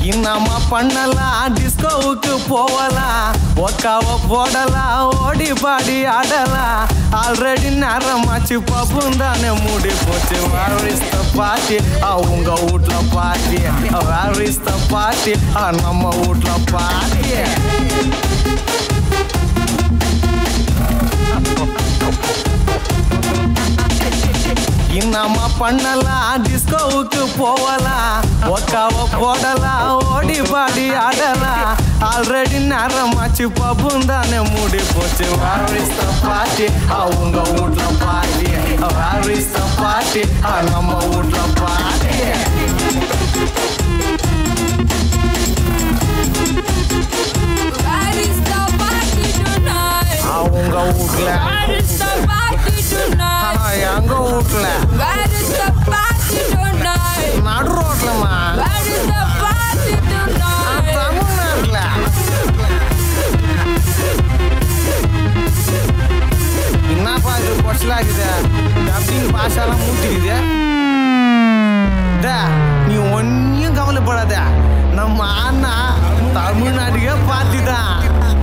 இன்னமா பண்ணலாம் டிஸ்கோவுக்கு போகலாம் ஒக்காவ போடலாம் ஓடி பாடி ஆடலாம் ஆல்ரெடி நேரமாச்சு பப்பும் தானே மூடி போச்சு வேர் இஸ் த பார்ட்டி உங்க வீட்ல party where is the party நம்ம வீட்ல பார்ட்டி இன்னமா பண்ணலாம் டிஸ்கோவுக்கு போகலாம் ஒக்காவ போடலாம் ஓடி பாடி ஆடலாம் ஆல்ரெடி நேரமாச்சு பப்பும் தானே மூடி போச்சு வேர் இஸ் த பார்ட்டி உங்க வீட்ல party where is the party நம்ம வீட்ல party Where is the party tonight? அவங்க வீட்ல Where is the party tonight? ஆனா எங்க வீட்ல Where is the party tonight? நடு ரோட்லமா Where is the party tonight? தமிழ்நாட்டுல என்னப்பா இது கொச்சலாக்குது டப்பிங் பாஷாலாம் மூட்டிக்குது டே, நீ ஒன்னும் கவலைப்படாத நம்ம அண்ணா தமிழ்நாட்டுக்கே பார்த்துதான்